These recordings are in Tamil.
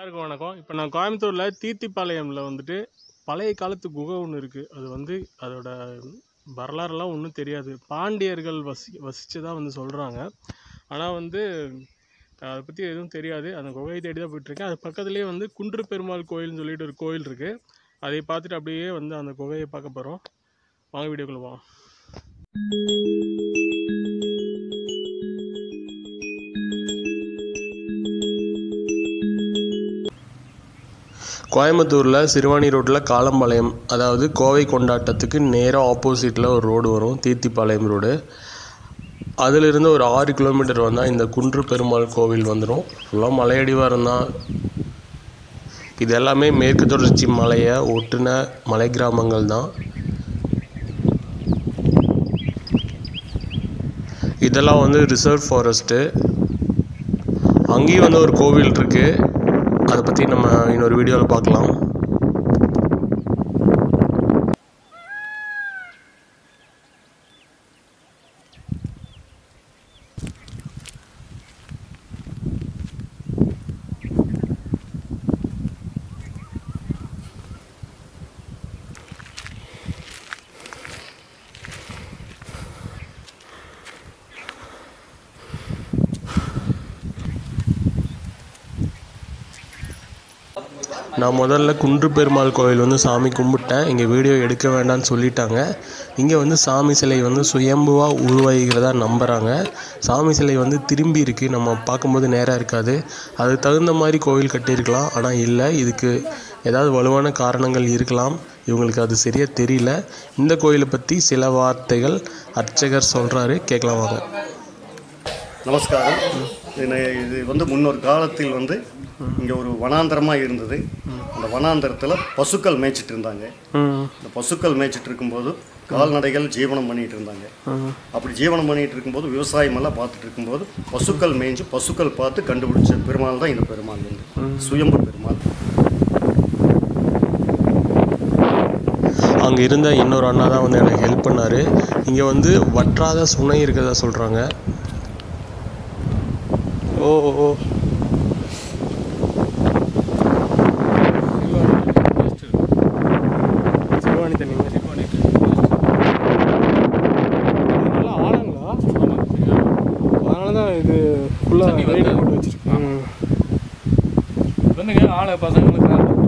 எல்லாருக்கும் வணக்கம் இப்போ நான் கோயம்புத்தூரில் தீர்த்திப்பாளையமில் வந்துட்டு பழைய காலத்து குகை ஒன்று இருக்குது அது வந்து அதோட வரலாறுலாம் ஒன்றும் தெரியாது பாண்டியர்கள் வசி வசித்து தான் வந்து சொல்கிறாங்க ஆனால் வந்து அதை பற்றி எதுவும் தெரியாது அந்த குகையை தேடி தான் போயிட்டுருக்கேன் அது பக்கத்துலேயே வந்து குன்று பெருமாள் கோயில்னு சொல்லிட்டு ஒரு கோயில் இருக்குது அதை பார்த்துட்டு அப்படியே வந்து அந்த குகையை பார்க்க போகிறோம் வாங்க வீடியோக்குள்ள போவோம் கோயம்புத்தூரில் சிறுவாணி ரோட்டில் காலம்பாளையம் அதாவது கோவை கொண்டாட்டத்துக்கு நேராக ஆப்போசிட்டில் ஒரு ரோடு வரும் தீர்த்திப்பாளையம் ரோடு அதிலிருந்து ஒரு ஆறு கிலோமீட்டர் வந்தால் இந்த குன்று பெருமாள் கோவில் வந்துடும் ஃபுல்லாக மலையடிவாரம் தான் இது எல்லாமே மேற்கு தொடர்ச்சி மலையை ஒட்டின மலை கிராமங்கள் தான் இதெல்லாம் வந்து ரிசர்வ் ஃபாரஸ்ட்டு அங்கேயும் வந்து ஒரு கோவில் இருக்குது அதை பற்றி நம்ம இன்னொரு வீடியோவில் பார்க்கலாம் நான் முதல்ல குன்று பெருமாள் கோயில் வந்து சாமி கும்பிட்டேன் இங்கே வீடியோ எடுக்க வேண்டாம்னு சொல்லிட்டாங்க இங்கே வந்து சாமி சிலை வந்து சுயம்புவாக உருவாகிறதா நம்புகிறாங்க சாமி சிலை வந்து திரும்பி இருக்குது நம்ம பார்க்கும்போது நேராக இருக்காது அதுக்கு தகுந்த மாதிரி கோவில் கட்டியிருக்கலாம் ஆனால் இல்லை இதுக்கு ஏதாவது வலுவான காரணங்கள் இருக்கலாம் இவங்களுக்கு அது சரியாக தெரியல இந்த கோயிலை பற்றி சில வார்த்தைகள் அர்ச்சகர் சொல்கிறாரு கேட்கலாம் வாங்க நமஸ்காரம் இது இது வந்து முன்னொரு காலத்தில் வந்து இங்கே ஒரு வனாந்தரமாக இருந்தது அந்த வனாந்தரத்தில் பசுக்கள் மேய்ச்சிட்டு இருந்தாங்க அந்த பசுக்கள் மேய்ச்சிட்டு இருக்கும்போது கால்நடைகள் ஜீவனம் பண்ணிட்டு இருந்தாங்க அப்படி ஜீவனம் பண்ணிட்டு இருக்கும்போது விவசாயம் எல்லாம் பார்த்துட்டு இருக்கும்போது பசுக்கள் மேய்ஞ்சு பசுக்கள் பார்த்து கண்டுபிடிச்ச பெருமாள் தான் இந்த பெருமாள் வந்து சுயம்பு பெருமாள் அங்கே இருந்த இன்னொரு அண்ணா தான் வந்து எனக்கு ஹெல்ப் பண்ணார் இங்கே வந்து வற்றாத சுனை இருக்கிறதா சொல்கிறாங்க ஓ ஓ சிறுவாணி தண்ணிங்க நல்லா ஆழங்களா அதனால தான் இது ஃபுல்லாக வெயிட் போட்டு வச்சுருக்கேன் வந்துங்க ஆளை பசங்களுக்கு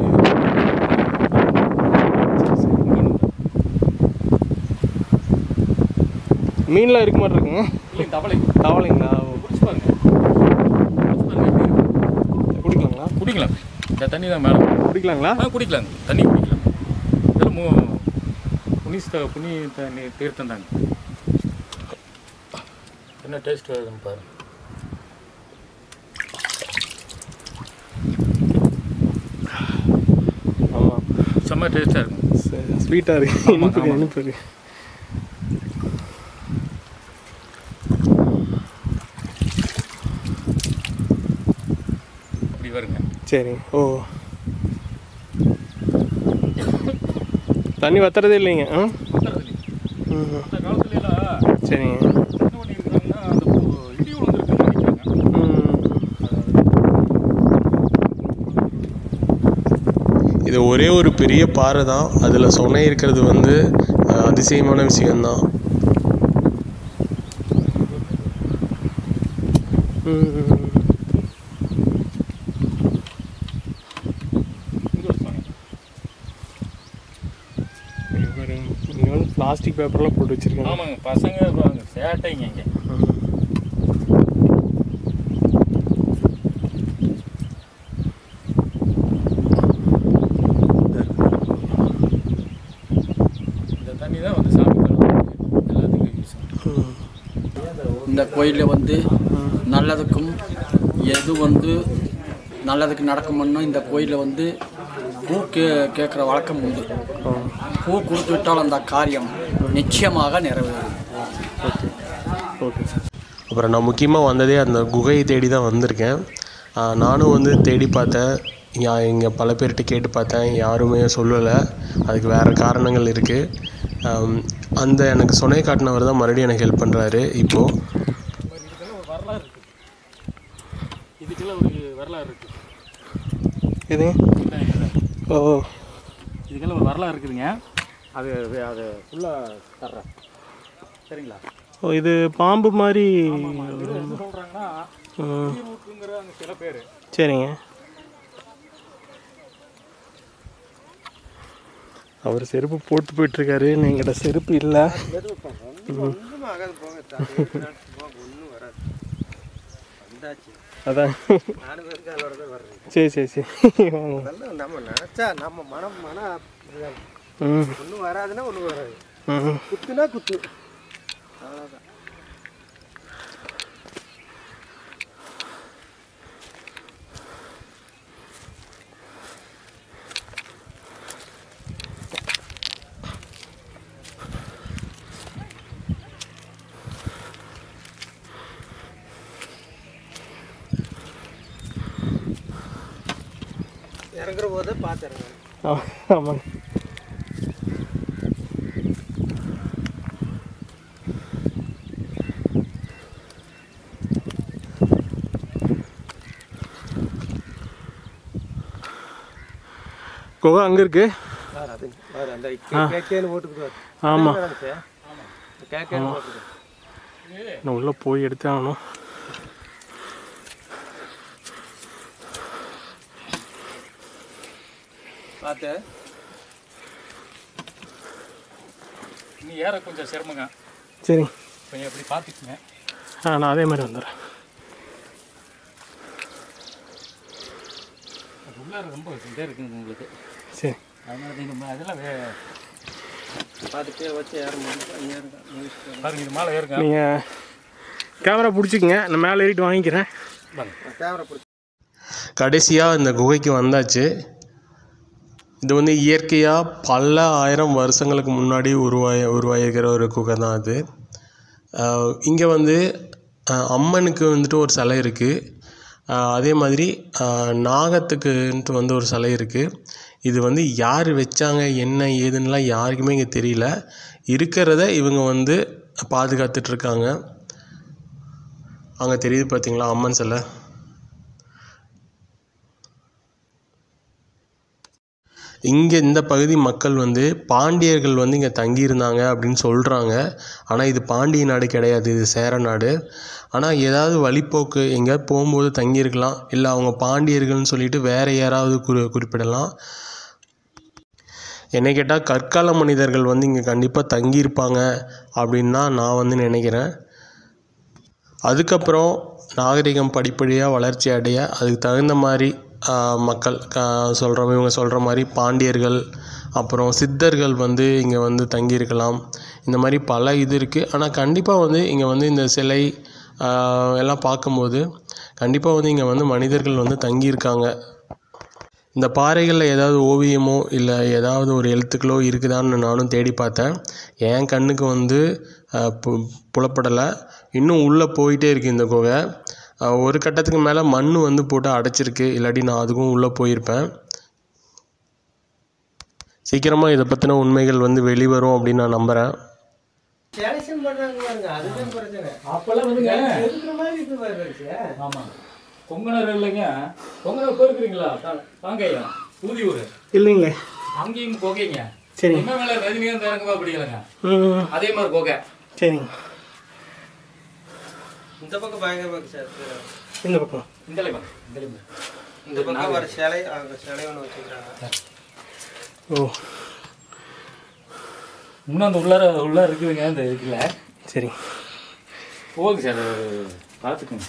மீன்லாம் இருக்க மாதிரி இருக்குங்க இல்லை தவளை தவளைங்களா குடிச்சு பாருங்க குடிச்சு பாருங்க எப்படி இருக்கு. குடிக்கலாங்களா குடிக்கலாம் இந்த தண்ணி தான் மேடம் குடிக்கலாங்களா ஆ குடிக்கலாங்க தண்ணி குடிக்கலாம் இதெல்லாம் மு புனிஸ்த புனி தண்ணி தீர்த்தம் தாங்க என்ன டேஸ்ட் வருதுன்னு பாருங்க ஆமாம் செம்ம டேஸ்ட்டாக இருக்கும் ஸ்வீட்டாக இருக்கு இனிப்பு ஆமா. இனிப்பு இருக்கு அப்படி வருங்க சரி ஓ தண்ணி வத்துறதே இல்லைங்க ஆ ம் அந்த காலத்துல எல்லாம் சரிங்க என்ன பண்ணியிருக்காங்கன்னா அந்த பு- இடி விழுந்துருக்குன்னு நினைக்கிறாங்க ம் இது ஒரே ஒரு பெரிய பாறை தான் அதில் சொன்ன இருக்கிறது வந்து அஹ், அதிசயமான விஷயம்தான் இங்கே வச்சுப்பாங்க இங்கே வந்து பிளாஸ்டிக் பேப்பர்லாம் போட்டு வச்சுருக்காங்க ஆமாங்க பசங்க வாங்க சேட்டைங்க இங்கே இந்த தண்ணி தான் வந்து சாமி கழுவுறது எல்லாத்துக்கும் யூஸ் ஆகும் இந்த கோயிலில் வந்து நல்லதுக்கும் எது வந்து நல்லதுக்கு நடக்கும்னு இந்த கோயிலில் வந்து பூ கே கேட்குற வழக்கம் உண்டு பூ கொடுத்து விட்டால் அந்த காரியம் நிச்சயமாக நிறைவேறும் ஓகே அப்புறம் நான் முக்கியமாக வந்ததே அந்த குகையை தேடி தான் வந்திருக்கேன் ஆஹ் நானும் வந்து தேடி பார்த்தேன் யா இங்கே பல பேர்கிட்ட கேட்டு பார்த்தேன் யாருமே சொல்லலை அதுக்கு வேறு காரணங்கள் இருக்குது அந்த எனக்கு சொன்னை காட்டினவர் தான் மறுபடியும் எனக்கு ஹெல்ப் பண்ணுறாரு இப்போது இதுக்கெல்லாம் ஒரு வரலாறு இருக்குது இதுக்கெல்லாம் ஒரு வரலாறு இருக்குது எதுங்க இதுதான் இதுதான். ஓ இதுக்கெல்லாம் ஒரு வரலாறு இருக்குதுங்க அது அது ஃபுல்லாக தர்றேன் சரிங்களா ஓ இது பாம்பு மாதிரி இது என்ன சொல்கிறாங்கன்னா ம், ரூட்டுங்கிற அந்த சில பேர் சரிங்க அவர் செருப்பு போட்டு போயிட்டுருக்காரு என்கிட்ட செருப்பு இல்லை அதான் சரி சரி சரி வாங்க. நம்ம நினச்சா நம்ம மனம் மன ம் ஒன்றும் வராதுன்னா ஒன்றும் வராது ம் குத்துனா குத்து அவ்வளோதான் இறங்குற போதே பார்த்துருங்க ஆ, ஆமாங்க குகை அங்கே இருக்கு சார் அது பாரு அந்த கேக்கேன்னு போட்டுக்குது ஆமாம் கேக்கேன்னு போட்டுக்குது நான் உள்ளே போய் எடுத்தே ஆகணும் பார்த்து நீ ஏற கொஞ்சம் சிரமங்க சரி கொஞ்சம் எப்படி பார்த்துக்குங்க ஆ நான் அதே மாதிரி வந்துடுறேன் அது உள்ளார ரொம்ப இதே இருக்குங்க உங்களுக்கு சரி அதனால நீங்கள் அதெல்லாம் வே பார்த்துட்டே வச்சு ஏற முடியும் ஏறுங்க முடிச்சுட்டு பாருங்க இது மேலே ஏறுங்க நீங்கள் கேமரா பிடிச்சிக்கங்க நான் மேலே ஏறிட்டு வாங்கிக்கிறேன் கேமரா பிடிச்சி கடைசியாக இந்த குகைக்கு வந்தாச்சு இது வந்து இயற்கையாக பல ஆயிரம் வருஷங்களுக்கு முன்னாடி உருவாய உருவாகிருக்கிற ஒரு குகை தான் அது இங்கே வந்து ஆஹ், அம்மனுக்கு வந்துட்டு ஒரு சிலை இருக்குது அதே மாதிரி ஆஹ், நாகத்துக்குன்ட்டு வந்து ஒரு சிலை இருக்குது இது வந்து யார் வச்சாங்க என்ன ஏதுன்னுலாம் யாருக்குமே இங்கே தெரியல இருக்கிறத இவங்க வந்து பாதுகாத்துட்ருக்காங்க அங்கே தெரியுது பார்த்தீங்களா அம்மன் சிலை இங்கே இந்த பகுதி மக்கள் வந்து பாண்டியர்கள் வந்து இங்கே தங்கியிருந்தாங்க அப்படின்னு சொல்கிறாங்க ஆனால் இது பாண்டிய நாடு கிடையாது இது சேர நாடு ஆனால் ஏதாவது வழிப்போக்கு எங்கேயாவது போகும்போது தங்கியிருக்கலாம் இல்லை அவங்க பாண்டியர்கள்னு சொல்லிட்டு வேறு யாராவது குறி குறிப்பிடலாம் என்னை கேட்டால் கற்கால மனிதர்கள் வந்து இங்கே கண்டிப்பாக தங்கியிருப்பாங்க அப்படின்னு தான் நான் வந்து நினைக்கிறேன் அதுக்கப்புறம் நாகரிகம் படிப்படியாக வளர்ச்சி அடைய அதுக்கு தகுந்த மாதிரி ஆஹ், மக்கள் சொல்கிற இவங்க சொல்கிற மாதிரி பாண்டியர்கள் அப்புறம் சித்தர்கள் வந்து இங்கே வந்து தங்கியிருக்கலாம் இந்த மாதிரி பல இது இருக்குது ஆனால் கண்டிப்பாக வந்து இங்கே வந்து இந்த சிலை ஆஹ், எல்லாம் பார்க்கும்போது கண்டிப்பாக வந்து இங்கே வந்து மனிதர்கள் வந்து தங்கியிருக்காங்க இந்த பாறைகளில் ஏதாவது ஓவியமோ இல்லை ஏதாவது ஒரு எழுத்துக்களோ இருக்குதான்னு நானும் தேடி பார்த்தேன் என் கண்ணுக்கு வந்து அஹ், பு புலப்படலை இன்னும் உள்ளே போயிட்டே இருக்குது இந்த குகை அஹ், ஒரு கட்டத்துக்கு மேலே மண் வந்து போட்டு அடைச்சிருக்கு இல்லாட்டி நான் அதுக்கும் உள்ளே போயிருப்பேன் சீக்கிரமாக இதை பற்றின உண்மைகள் வந்து வெளிவரும் அப்படின்னு நான் நம்புகிறேன் சேலக்ஷன் பண்ணுறாங்க பாருங்க அதுதான் பிரச்சனை அப்போல்லாம் வந்துங்க இருக்கிற மாதிரி இது பாருங்க ஆமாம் கொங்கணர் இல்லைங்க கொங்கணர் போயிருக்கிறீங்களா தாங்கையா ஊதியூர் இல்லைங்களே அங்கேயும் புகைங்க சரி என்ன மேலே ரஜினிகாந்த் இறங்குவா அப்படிங்களங்க ம் அதே மாதிரி புகை சரிங்க இந்த பக்கம் பயங்கரமா இருக்கு சார் இந்த பக்கம் இந்த லைவா இந்த லைவா இந்த பக்கம் வர சிலை அங்கே சிலை ஒன்று வச்சுக்கிறாங்க ஓ இன்னும் அந்த உள்ளார உள்ளார இருக்குதுங்க இந்த இதுல சரி போகுது சார் பார்த்துக்குங்க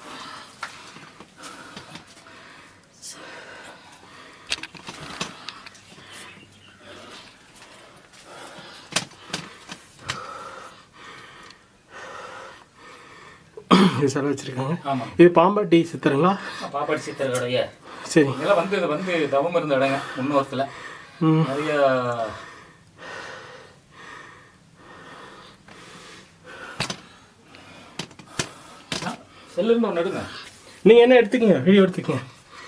இது சிலை வச்சுருக்காங்க ஆமாம் இது பாம்பாட்டி சித்தருங்களா பாப்பாடி சித்தர் கடைய சரி இதெல்லாம் வந்து இது வந்து தவம் இருந்த இடங்க முன்னோரத்தில் ம் நிறைய செல்லுன்னு ஒன்று எடுங்க நீங்கள் என்ன எடுத்துக்கங்க வீடியோ எடுத்துக்கங்க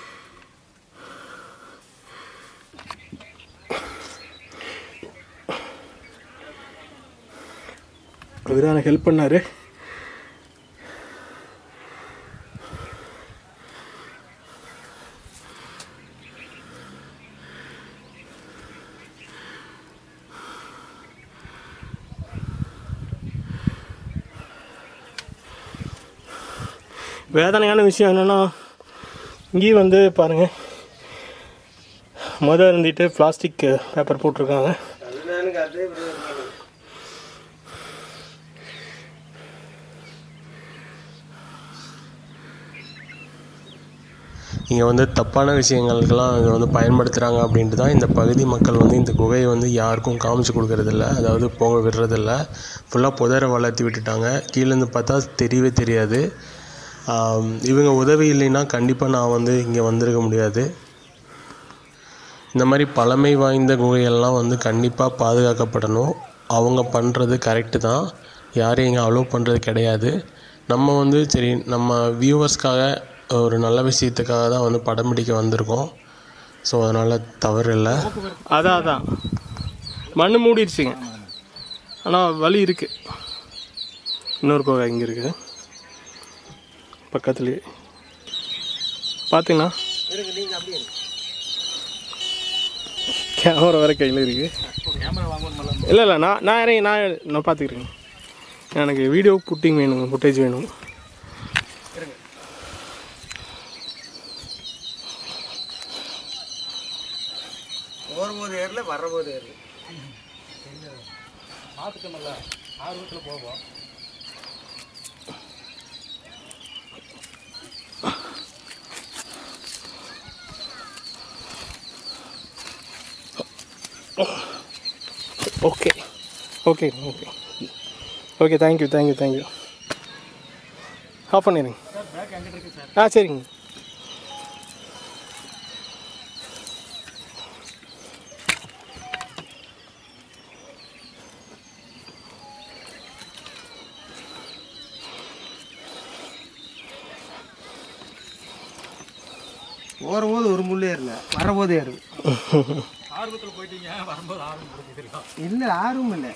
அவர் எனக்கு ஹெல்ப் பண்ணாரு வேதனையான விஷயம் என்னென்னா இங்கேயும் வந்து பாருங்கள் மொதல் இருந்துட்டு பிளாஸ்டிக் பேப்பர் போட்டிருக்காங்க இங்கே வந்து தப்பான விஷயங்களுக்கெல்லாம் இதை வந்து பயன்படுத்துகிறாங்க அப்படின்ட்டு தான் இந்த பகுதி மக்கள் வந்து இந்த குகையை வந்து யாருக்கும் காமிச்சு கொடுக்கறதில்ல அதாவது போக விடுறதில்ல ஃபுல்லாக புதரை வளர்த்தி விட்டுட்டாங்க கீழேருந்து பார்த்தா தெரியவே தெரியாது ஆம், இவங்க உதவி இல்லைன்னா கண்டிப்பாக நான் வந்து இங்கே வந்திருக்க முடியாது இந்த மாதிரி பழமை வாய்ந்த குகையெல்லாம் வந்து கண்டிப்பாக பாதுகாக்கப்படணும் அவங்க பண்ணுறது கரெக்டு தான் யாரையும் இங்கே அலோவ் பண்ணுறது கிடையாது நம்ம வந்து சரி நம்ம வியூவர்ஸ்க்காக ஒரு நல்ல விஷயத்துக்காக தான் வந்து படம் பிடிக்க வந்திருக்கோம் ஸோ அதனால் தவறு இல்லை அதான் அதான் மண் மூடிடுச்சுங்க ஆனால் வழி இருக்குது இன்னொரு கோகை இங்கே இருக்குது பக்கத்துலேயே பார்த்தீங்கன்னா கேமரா வேறு கையில் இருக்குது இல்லை இல்லை நான் நான் இறங்கி நான் நான் பார்த்துக்கிறேங்க எனக்கு வீடியோ புட்டிங் வேணுங்க ஃபுட்டேஜ் வேணும் போகும்போது ஏறல வரபோது ஏறல okay okay okay okay thank you thank you thank you off பண்ணிடுங்க ஆ சரிங்க போகும்போது ஒரு முள்ளு ஏறல வரபோது ஏறுது ஆர்வத்தில் போயிட்டீங்க வரும்போது ஆர்வம் கொடுக்குறீங்க இல்லை ஆர்வம் இல்லை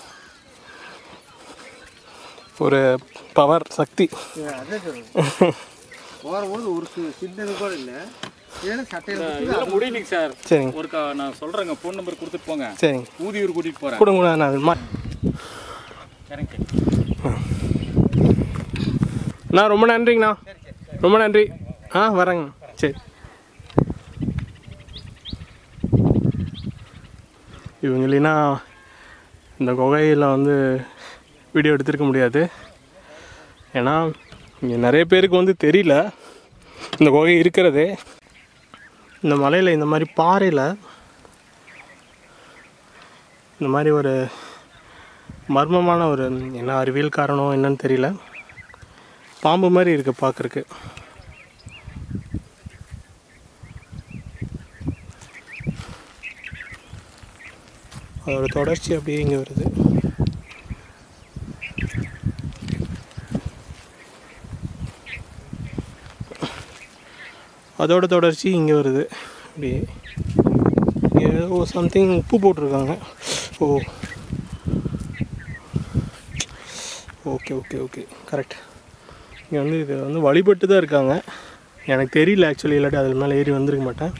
ஒரு பவர் சக்தி அதே சொல்லுங்க போகும்போது ஒரு சி- சின்னது கூட இல்லை ஏன்னா சட்டையில் இதில் முடியலைங்க சார் சரிங்க ஒரு க- நான் சொல்கிறேங்க ஃபோன் நம்பர் கொடுத்துட்டு போங்க சரிங்க ஊதியூர் கூட்டிகிட்டு போகிறேன் கொடுங்க கொடுங்க, நான் மா சரிங்க அண்ணா ரொம்ப நன்றிங்கண்ணா ரொம்ப நன்றி ஆ வரேங்க சரி இவங்க இல்லைன்னா இந்த குகையில் வந்து வீடியோ எடுத்திருக்க முடியாது ஏன்னா இங்கே நிறைய பேருக்கு வந்து தெரியல இந்த குகை இருக்கிறதே இந்த மலையில் இந்த மாதிரி பாறையில் இந்த மாதிரி ஒரு மர்மமான ஒரு என்ன அறிவியல் காரணம் என்னன்னு தெரியல பாம்பு மாதிரி இருக்கு பார்க்குறக்கு அதோட தொடர்ச்சி அப்படியே இங்கே வருது அதோட தொடர்ச்சி இங்கே வருது அப்படியே இங்கே ஏதோ சம்திங் உப்பு போட்டிருக்காங்க oh okay okay okay correct இங்கே வந்து இது வந்து வழிபட்டு தான் இருக்காங்க எனக்கு தெரியல ஆக்சுவலி இல்லாட்டி அதில் மேலே ஏறி வந்திருக்க மாட்டேன்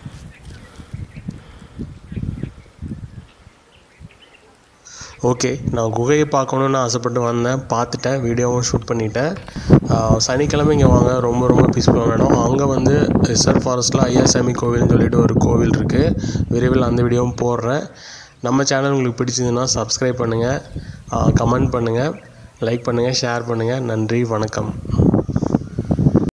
ஓகே நான் குகையை பார்க்கணுன்னு ஆசைப்பட்டு வந்தேன் பார்த்துட்டேன் வீடியோவும் ஷூட் பண்ணிட்டேன் ஆஹ் சனிக்கிழமை இங்கே வாங்க ரொம்ப ரொம்ப பீஸ்ஃபுல்லான இடம் அங்கே வந்து ரிசர்வ் ஃபாரஸ்ட்டில் ஐயாசாமி கோவில்னு சொல்லிட்டு ஒரு கோவில் இருக்குது விரைவில் அந்த வீடியோவும் போடுறேன் நம்ம சேனல் உங்களுக்கு பிடிச்சதுன்னா சப்ஸ்கிரைப் பண்ணுங்கள் கமெண்ட் பண்ணுங்கள் லைக் பண்ணுங்கள் ஷேர் பண்ணுங்கள் நன்றி வணக்கம்